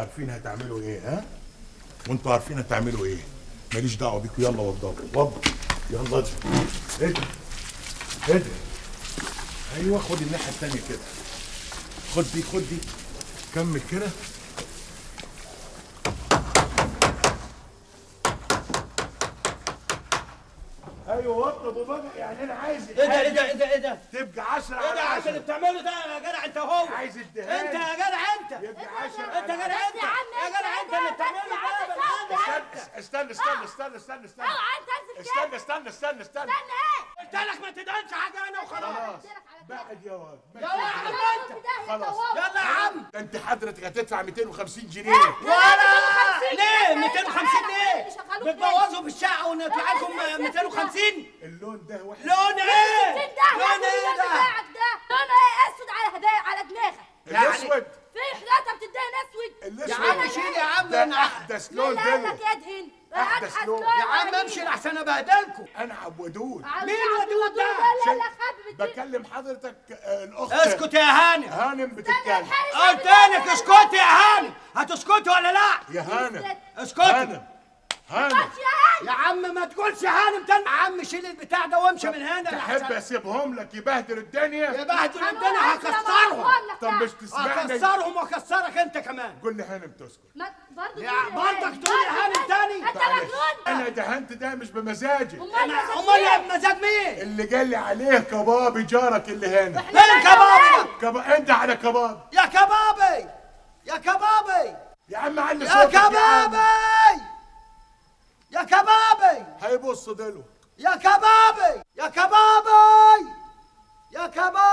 عارفين هتعملوا ايه ها وانتوا عارفين هتعملوا ايه ماليش دعوه بيكم يلا وضبوا وضبوا يلا اجري اجري اجري ايوه خد الناحيه التانيه كده خد دي خد دي كمل كده ايوه وضبوا بقى يعني انا عايز ايه ده ايه ده ايه ده ايه ده تبقى 10 ايه ده على عشان اللي 10 بتعمله ده يا جدع انت وهو عايز الدهان. انت يا جدع انت يبقى 10 انت يا جدع انت يا جدع انت اللي بتعمله ده بالعكس استنى استنى استنى استنى استنى اوعى انت انزل استنى استنى استنى استنى استنى ايه قلت لك ما تدهنش حاجه انا وخلاص خلاص بعد يا واد يلا يا عم انت خلاص يلا يا عم ده انت حضرتك هتدفع 250 جنيه ولا ليه 250 ليه يشغلوك بتبوظوا في الشقه وندفع لكم 250 اللون ده وحش لون ايه ده لون ايه ده بتاعك ده لونه ايه اسود على هدايا على دماغك الاسود في خلاطه بتدهن اسود يا الاسود عم شيل يا عم ده انا احدث لون مين اللي قال ده لك يا دهن أحدث لون. يا عم امشي لحسن ابهدلكم انا عبودون مين ودود ده؟ لا لا خبي بتجيب بكلم حضرتك آه، الاخت اسكت يا هانم هانم بتتكلم قلت لك اسكتي يا هانم هتسكتي ولا لا يا هانم اسكتي هانم هانم يا عم ما تقولش هانم تاني يا عم شيل البتاع ده وامشي من هنا تحب لحسن اسيبهم لك يبهدل الدنيا يبهدل الدنيا هكسرهم طب مش تسمعني هكسرهم واكسرك انت كمان قول لي هانم تسكت برضه يا برضك تقول يا هانم تاني انت معلش مجنون انا دهنت ده مش بمزاجي امال أنا- امال يا بمزاج مين؟ اللي قال لي عليه كبابي جارك اللي هنا فين كبابك؟ كب... انت على كباب يا كبابي يا كبابي يا عم علي يا صوتك يا عم كبابي يا كبابي هيبص دلو يا كبابي يا كبابي يا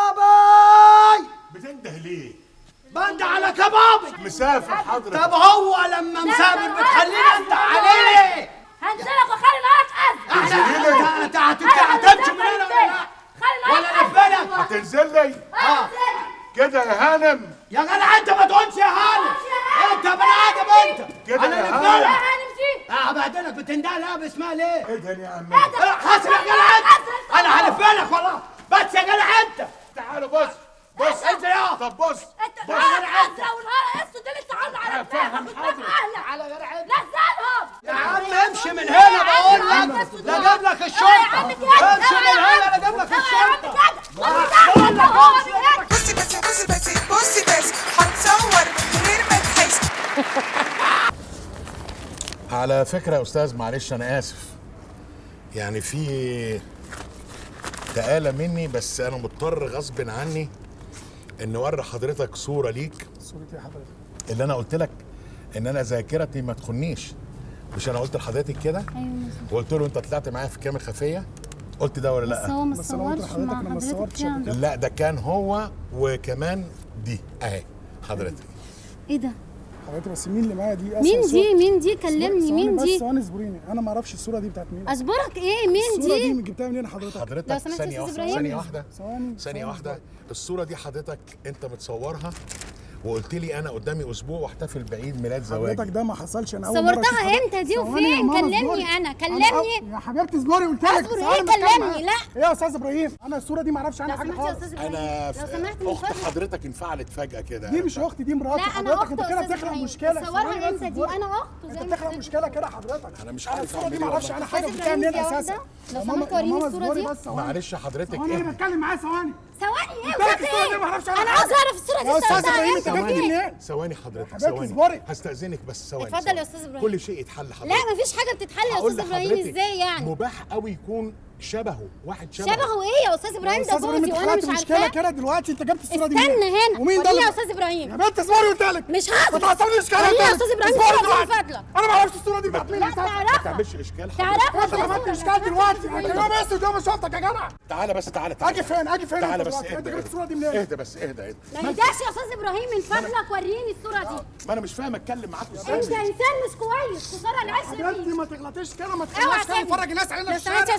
كبابي بتنده ليه بند على كبابي مسافر حضرتك طب هو لما مسافر بتخليني انت عليه هنزلك وخلي نهارك ازرق احنا انت هتمشي من هنا ولا لا؟ ولا نفلك هتنزل لي اه كده يا هانم يا جدع انت ما تقولش يا هانم انت بني ادم انت كده انا يا نفلك هانم. هنمشي اه هبهدلك بتندى لا باسمها ليه؟ ادهن يا عم اه، حاسب يا جدع انت انا هلف لك والله بس يا جدع انت تعالوا بص بص انت يا طب بص انت بص نهارك ازرق ونهار اسود اللي انت عامله على هفهم دماغك حاضر. قدام اهلك على جدع انت نزلهم يا عم امشي من هنا بقول لك لا جاب لك الشرطه امشي من هنا لا جاب لك الشرطه بقول لك امشي بصي بس بصي بس بصي بس هتصور من غير ما تحس على فكرة يا أستاذ معلش أنا آسف يعني في تقالة مني بس أنا مضطر غصب عني إن أوري حضرتك صورة ليك صورتي يا حضرتك اللي أنا قلت لك إن أنا ذاكرتي ما تخنيش مش أنا قلت لحضرتك كده وقلت له أنت طلعت معايا في كاميرا خفية قلت ده ولا بس لا هو ما بس أنا قلت صورش لحضرتك مع أنا ما حضرتك صورتش يعني قبل لا ده كان هو وكمان دي أهي حضرتك ايه ده حضرتك بس مين اللي معايا دي أسهل مين صورة. دي مين دي ثواني كلمني مين بس دي ثواني اصبريني انا ما اعرفش الصوره دي بتاعت مين اصبرك ايه مين الصوره دي دي من جبتها منين حضرتك لو حضرتك سمحت يا ثانية أستاذ واحدة إبراهيم. ثانية واحدة ثواني ثانية ثواني واحدة الصورة دي حضرتك أنت متصورها وقلت لي أنا قدامي أسبوع واحتفل بعيد ميلاد حضرتك زواجي ده ما حصلش انا اول مره صورتها أشوف حضرتك. امتى دي ثواني يا وفين؟ ماما، كلمني اصبري. أنا، أنا- كلمني. يا حبيبتي اصبري قلت لك اصبر ثواني إيه؟ بتكلم كلمني، معاك. لا. ايه يا استاذ ابراهيم انا الصوره دي ما اعرفش عنها لو حاجه سمحت يا خالص استاذ ابراهيم أنا لو سمحت من أخت فضلك حضرتك انفعلت فجأة كده دي مش اختي دي مراتي لا انا حضرتك اخته انت كده يا استاذ بتخلق ابراهيم مشكله ثواني صورها بس امتى دي اصبري. انا اخته زي انت ما بتخلق حضرتك مشكله كده حضرتك أنا مش انا عارف الصوره أعمل دي إيه ما اعرفش والله. عنها حاجه أستاذ جبتها إبراهيم منين دي اساسا واحدة. لو يا سمحت ماما- يا وريني ماما الصورة اصبري دي. بس ثواني معلش حضرتك ثواني انا إيه؟ بتكلم معاه ثواني ثواني ايه قلت لك وكانت الصورة دي ما ايه اعرفش عنها انا حاجة. عاوز اعرف الصوره دي يا استاذ صورتها ابراهيم انت امتى جبت ودي منين ثواني حضرتك حضرتك ثواني اصبري. هستأذنك بس ثواني اتفضل ثواني. يا أستاذ إبراهيم. كل شيء يتحل حضرتك لا مفيش حاجه بتتحل يا هقول استاذ ابراهيم لحضرتك ازاي يعني مباح قوي يكون شبهه واحد شبهه شبهه ايه يا استاذ ابراهيم ده استاذ ابراهيم جوزي انت وانا خلقت مش مشكله عارفاه كده دلوقتي انت جبت الصوره دي منين؟ استنى هنا ومين ده وريني يا اللي- استاذ ابراهيم يا بنت اصبري قلت لك مش ما هقدر تعصبنيش كده وريني يا قلت لك. استاذ ابراهيم اصبري الصورة دي دلوقتي. من فضلك انا ما اعرفش الصوره دي بتاعت مين لا اساسا ما تعرفها تعملش اشكال حضرتك. تعرفها انت عملت اشكال دلوقتي انت يوم اسود يوم شفتك يا جدع تعالى بس تعالى تعالى اجي فين اجي فين تعالى انت بس دلوقتي؟ انت اهدى جبت الصوره دي منين؟ اهدى بس اهدى اهدى ما يهداش يا استاذ ابراهيم من فضلك وريني الصوره دي ما انا مش فاهم اتكلم معاك انت ازاي انسان مش كويس خساره العشره حبيبتي فيك ما تغلطيش كده ما اوعى تخليناش كده تاني. نفرج الناس علينا لو في سمحت يا الشارع استاذ ابراهيم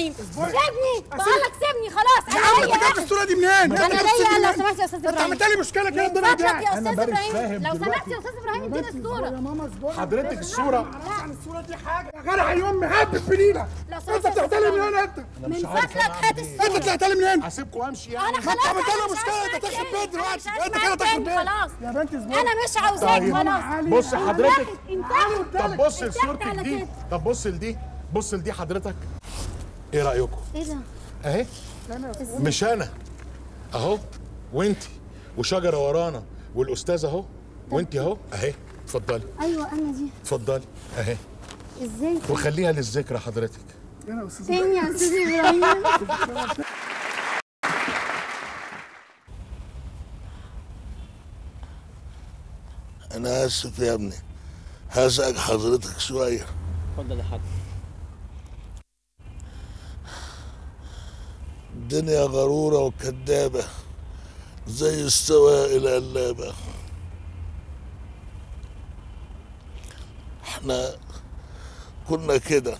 ابراهيم سيبني بقول لك سيبني خلاص يا انا عم انت جايه جبت الصوره دي منين؟ انت انا جبت جايه الصورة لو دي سمحت يا استاذ انت ابراهيم عملت لي مشكله كده من الدنيا فضلك دي يا أنا استاذ مانيش ابراهيم فاهم لو دلوقتي. سمحت يا استاذ ابراهيم اديني الصوره يا ماما اصبري حضرتك الصوره عن الصوره دي حاجه يا جدع يا امي هبت في نيله لو سمحت انت يا أستاذ بتعتلي إبراهيم. منين انت؟ من فضلك هات انت الصوره طلعت لي منين؟ هسيبكم وامشي يعني انا خلاص عملت لها أنا مش مشكلة، عايزة انت تخرب تاني. بيت دلوقتي. أنا مش انت عايزة كده تاني، تخرب بيت. خلاص يا بنت اصبري انا مش عاوزاك طيب. خلاص بص حضرتك انت طب بص انت لصورتك على دي كده. طب بص لدي بص لدي حضرتك ايه رايكم ايه ده اهي مش انا اهو وانتي وشجره ورانا والاستاذ اهو وانتي اهو اهي اتفضلي ايوه انا دي اتفضلي اهي ازاي وخليها للذكرى حضرتك انا يا استاذ تاني يا استاذ ابراهيم انا اسف يا ابني هزعج حضرتك شويه اتفضل يا حاج الدنيا غرورة وكدابة زي السوائل القلابة احنا كنا كده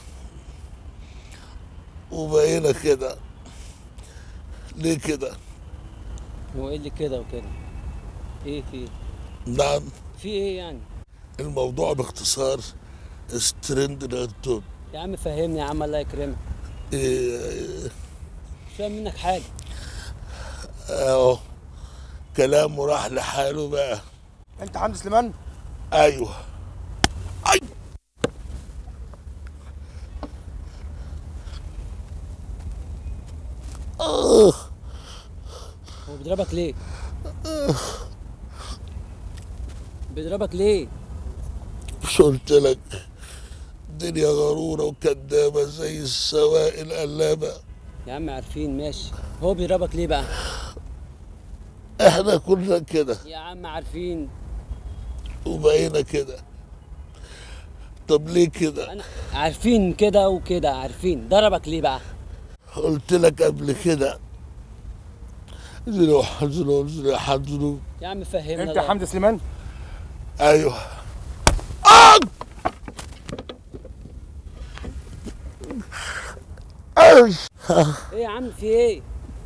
وبقينا كده ليه كده هو ايه اللي كده وكده ايه في نعم في ايه يعني الموضوع باختصار ستريند لابتوب يا عم فهمني يا عم الله يكرمك إيه مش فاهم منك حاجه اهو كلامه راح لحاله بقى انت حمدي سليمان ايوه أي. آه. هو بيضربك ليه بيضربك ليه مش قلت لك الدنيا غرورة وكدابة زي السوائل قلابة يا عم عارفين ماشي هو بيضربك ليه بقى احنا كنا كده يا عم عارفين وبقينا كده طب ليه كده انا عارفين كده وكده عارفين ضربك ليه بقى قلت لك قبل كده زلوا حزنوا زلوا حزنوا يا عم فهمنا انت الله. حمدي سليمان ايوه آه! أوي. ايه يا عم في ايه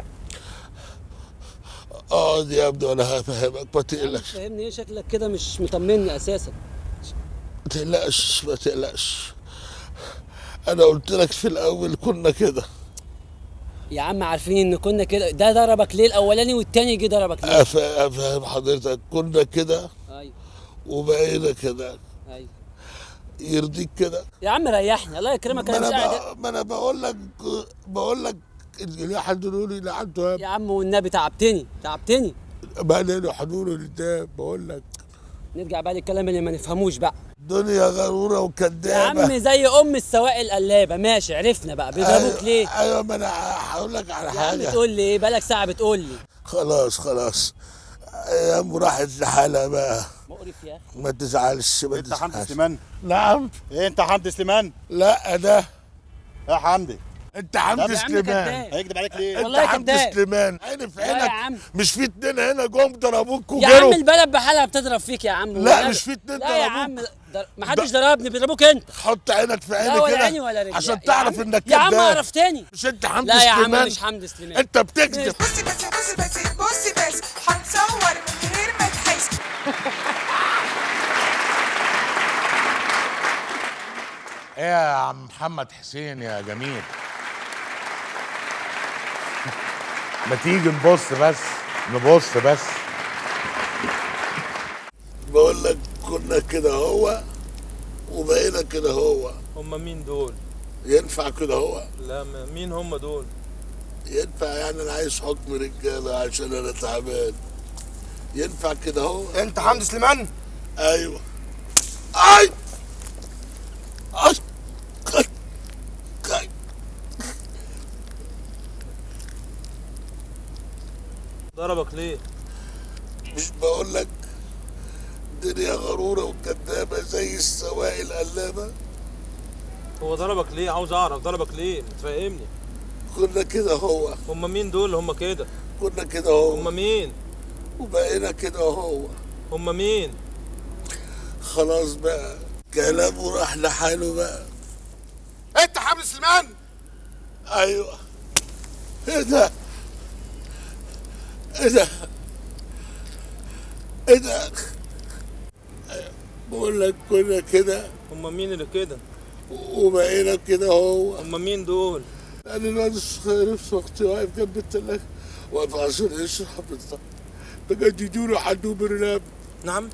اقعد يا ابني وانا هفهمك ما يا عم تقلقش فهمني ايه شكلك كده مش مطمني اساسا ما تقلقش ما تقلقش انا قلت لك في الاول كنا كده يا عم عارفين ان كنا كده ده ضربك ليه الاولاني والتاني جه ضربك ليه أف- افهم حضرتك كنا كده ايوه وبقينا كده ايوه يرضيك كده يا عم ريحني الله يكرمك ما انا مش انا قاعد بق- ما انا بقول لك بقول لك اللي حددوا لي لعنته يا عم والنبي تعبتني تعبتني بقى لي حضور ده بقول لك نرجع بقى للكلام اللي ما نفهموش بقى دنيا غرورة يا وكدابة عم زي ام السواقل القلابه ماشي عرفنا بقى بيضربوك أيوة- ليه ايوه ما انا هقول لك على يا عم حاجة تقول لي ايه بقالك ساعه بتقول لي خلاص خلاص ايام راحت لحالها بقى مقرف يا اخي ما تزعلش ما انت حمدي تزعلش سليمان نعم ايه انت حمدي سليمان لا ده يا حمدي انت حمدي يا عم سليمان كداب هيكذب عليك ليه انت والله حمدي كداب. سليمان عيني في لا يا عينك عم. مش في اتنين هنا جم ضربوك يا عم وجروا البلد بحالها بتضرب فيك يا عم لا، والنبي. مش في اتنين لا يا ضربوك. عم در... ما حدش ضربني بيضربوك انت حط عينك في لا عيني ولا كده عيني ولا رجلي عشان يا تعرف عم- انك يا عم كداب. عرفتني مش انت حمدي لا يا عم سليمان مش حمدي سليمان انت بتكذب بصي بس بصي بس بصي بس هتصور من غير ما تحس ايه يا عم محمد حسين يا جميل ما تيجي نبص بس نبص بس بقول لك كنا كده هو وبقينا كده هو هم مين دول؟ ينفع كده هو لا ما- مين هم دول؟ ينفع يعني انا عايز حكم رجاله عشان انا تعبان ينفع كده هو انت حمدي سليمان ايوه اي اي أي. أي. ضربك ليه؟ مش بقول لك دنيا غرورة وكدابة زي السوائل قلابة هو ضربك ليه؟ عاوز اعرف ضربك ليه؟ ما تفهمني كنا كده هو هم مين دول؟ هم كده كنا كده هو هم مين؟ وبقينا كده هو هم مين؟ خلاص بقى كلامه راح لحاله بقى انت حمدي سليمان ايوه ايه ده ايه ده ايه ده أيوة. بقول لك كنا كده هما مين اللي كده وبقينا كده هو هما مين دول انا الواد الصغير في اختي واقف جنب التلاجة واقف عشان يشرب بالظبط بجد يدوروا حدو برناب نعم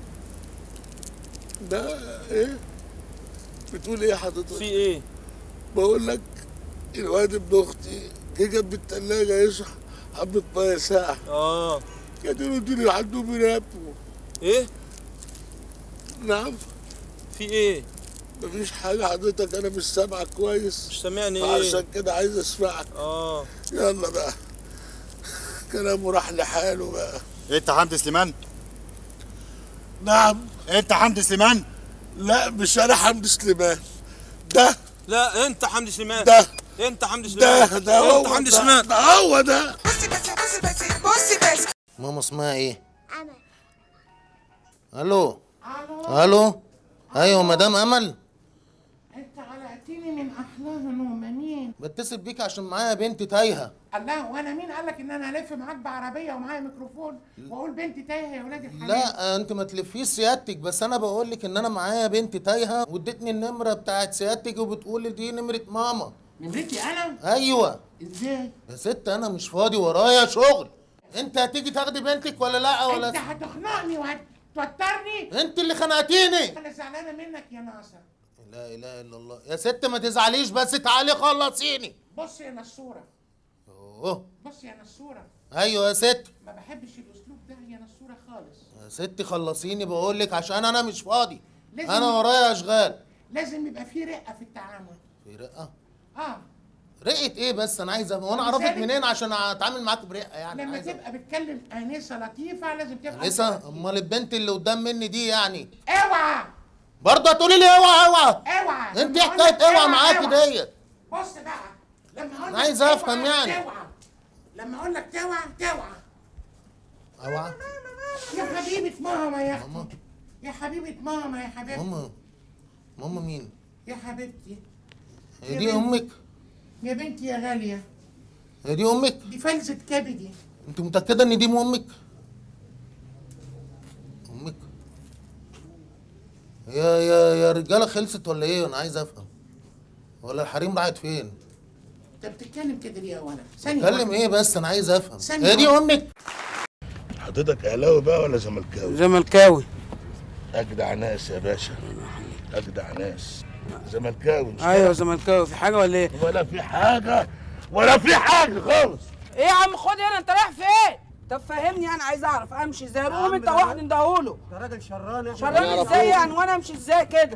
ده ايه بتقول ايه حضرتك في ايه بقول لك الواد ابن اختي جه جنب التلاجة يشرب حبة مية ساقعة اه كانوا يدوروا حدو برناب ايه نعم في ايه مفيش حاجة حضرتك أنا مش سامعك كويس مش سامعني فعشان ايه كده عايز أسمعك اه يلا بقى كلامه راح لحاله بقى انت حمدي سليمان نعم انت حمدي سليمان لا مش أنا حمدي سليمان ده لا انت حمدي سليمان ده انت حمدي ده سليمان ده هو انت حمدي ده, سليمان ده هو ده بصي بس بصي بس بصي بس ماما اسمها ايه انا الو الو ايوه مدام امل انت علقتني من احلاها نومه مين بتصل بيك عشان معايا بنت تايهه الله وانا مين قالك ان انا الف معاك بعربيه ومعايا ميكروفون واقول بنتي تايهه يا ولاد الحلال لا انت ما تلفيش سيادتك بس انا بقول لك ان انا معايا بنت تايهه وادتني النمره بتاعت سيادتك وبتقول لي دي نمره ماما نمرتي انا ايوه ازاي يا ست انا مش فاضي ورايا شغل انت هتيجي تاخدي بنتك ولا لا انت ولا هتخنقني وهتوترني انت اللي خنقتيني انا زعلانه منك يا ناصر لا اله الا الله يا ست ما تزعليش بس تعالي خلصيني بص يا نصوره اوه بص يا نصوره ايوه يا ست ما بحبش الاسلوب ده يا نصوره خالص يا ست خلصيني بقول لك عشان انا مش فاضي لازم- انا ورايا اشغال لازم يبقى في رقه في التعامل في رقه اه رقه ايه بس انا عايز أفهم. وانا طب اعرفك لذلك- منين عشان اتعامل معاك برقه يعني لما عايز أفهم. تبقى بتكلم انسه لطيفه لازم تفهم لسه امال البنت اللي قدام مني دي يعني اوعى برضه هتقولي لي اوعى اوعى اوعى انت لما حكايه أقولك اوعى معاكي اوعى. ديت بص بقى لما اقول أنا لك عايز أفهم اوعى، يعني. توعى لما اقول لك توعى توعى اوعى يا حبيبه ماما يا ماما اختي يا حبيبه ماما يا حبيبتي ماما ماما مين يا حبيبتي هي دي امك يا بنتي يا غاليه هي دي امك دي فلسة كبدي انت متاكده ان دي ام امك امك يا يا يا رجاله خلصت ولا ايه انا عايز افهم ولا الحريم راحت فين انت بتتكلم كده ليه يا ولد ثانيه اتكلم واحدة. ايه بس انا عايز افهم ثانية هي دي واحدة. امك حضرتك اهلاوي بقى ولا زملكاوي زملكاوي اجدع ناس يا باشا اجدع ناس زملكاوي مش ايوه زملكاوي في حاجه ولا ايه ولا في حاجه ولا في حاجه خالص ايه يا عم خد هنا انت رايح فين؟ طب فهمني انا عايز اعرف امشي ازاي قوم انت واحد ندهوله ده راجل شران يا شراني ازاي يعني وانا امشي ازاي كده؟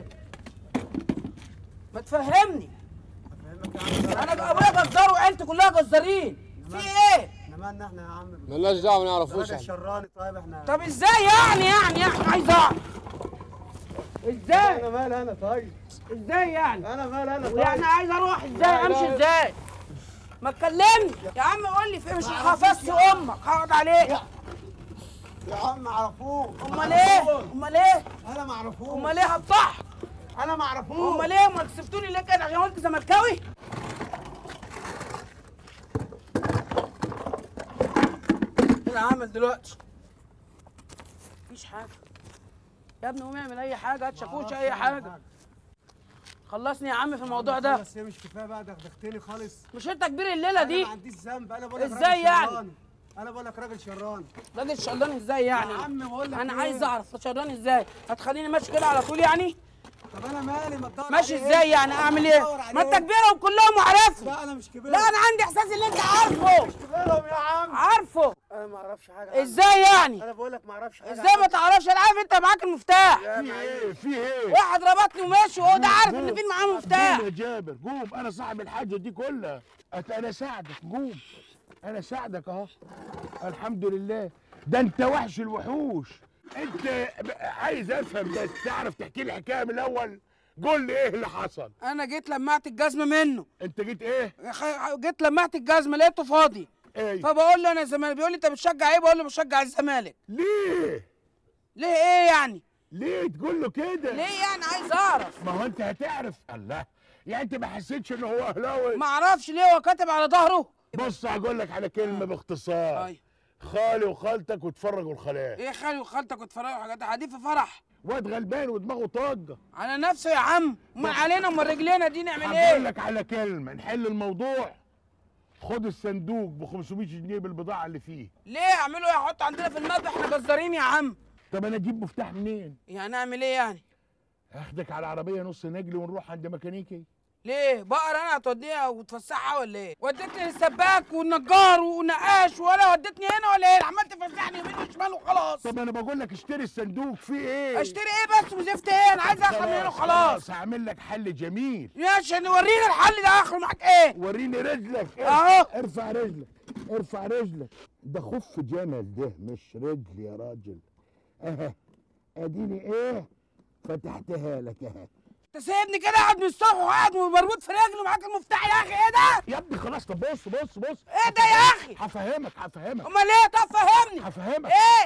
ما تفهمني انا بقى ابويا جزار وعيلتي كلها جزارين في ايه؟ احنا مالنا احنا يا عم مالناش دعوه ما نعرفوش راجل شراني طيب احنا طب ازاي يعني يعني يعني عايز اعرف ازاي؟ انا مال انا طيب ازاي يعني؟ انا مال انا طيب يعني عايز اروح ازاي امشي ازاي؟ ما تكلمني يا عم قول لي في مش حفظت امك هقعد عليك يا عم ما اعرفوش امال ايه؟ امال ايه؟ انا ما اعرفوش امال ايه هتضحك؟ انا ما اعرفوش امال ايه ما كسبتوني ليه كده عشان قلت زملكاوي ايه العمل دلوقتي مفيش حاجه يا ابني قوم اعمل اي حاجه هات شاكوش اي حاجه خلصني يا عم في الموضوع ده بس هي مش كفايه بقى دغدغتني خالص مش انت كبير الليله انا دي ما عنديش ذنب انا بقول لك ازاي راجل يعني؟ شراني. انا بقول لك راجل شراني راجل شران ازاي يعني يا عم بقول لك انا إيه؟ عايز اعرف شران ازاي هتخليني ماشي كده على طول يعني طب انا مالي ما تدور ماشي عليه. ازاي يعني اعمل ايه دور ما انت عليه. كبيره وكلهم عارفهم لا انا مش كبير لا انا عندي احساس ان انت عارفه كبيرهم يا عم عارفه انا ما اعرفش حاجه عنه. ازاي يعني انا بقول لك ما اعرفش حاجه ازاي ما تعرفش انا عارف انت معاك المفتاح في ايه في ايه واحد ربطني وماشي وهو ده عارف ان في معاه مفتاح قوم يا جابر قوم انا صاحب الحاجه دي كلها أت- انا ساعدك قوم انا ساعدك اهو الحمد لله ده انت وحش الوحوش انت ب- عايز افهم بس تعرف تحكي لي الحكايه من الاول قول لي ايه اللي حصل انا جيت لمعت الجزمه منه انت جيت ايه خ- جيت لمعت الجزمه لقيته فاضي ايه فبقول له انا زمالك بيقول لي انت بتشجع ايه بقول له بشجع الزمالك ليه ليه ايه يعني ليه تقول له كده ليه يعني عايز اعرف ما هو انت هتعرف الله يعني انت ما حسيتش ان هو اهلاوي ما اعرفش ليه هو كاتب على ظهره بص هقول لك على كلمه باختصار أيوة. خالي وخالتك وتفرجوا الخلايا ايه خالي وخالتك وتفرقوا حاجات عادي في فرح واد غلبان ودماغه طاقه على نفسه يا عم امال علينا امال رجلينا دي نعمل هقول ايه لك على كلمه نحل الموضوع خد الصندوق ب 500 جنيه بالبضاعه اللي فيه ليه اعملوا ايه احط عندنا في المطبخ احنا جزارين يا عم طب انا اجيب مفتاح منين يعني اعمل ايه يعني اخدك على عربيه نص نجل ونروح عند ميكانيكي ليه بقر انا هتوديها وتفسحها ولا ايه وديتني للسباك والنجار والنقاش ولا وديتني هنا ولا ايه عمال تفسحني يمين وشمال وخلاص طب انا بقول لك اشتري الصندوق فيه ايه اشتري ايه بس وزفت ايه انا عايز اخد منه خلاص هعمل لك حل جميل ماشي وريني الحل ده اخره معاك ايه وريني رجلك اهو ارفع رجلك ارفع رجلك ده خف جمل ده مش رجل يا راجل اها اديني ايه فتحتها لك اها انت سايبني كده قاعد من الصبح وقاعد مربوط في رجلي ومعاك المفتاح يا اخي ايه ده يا ابني خلاص طب بص بص بص ايه ده يا اخي هفهمك هفهمك امال ايه طب فهمني هفهمك ايه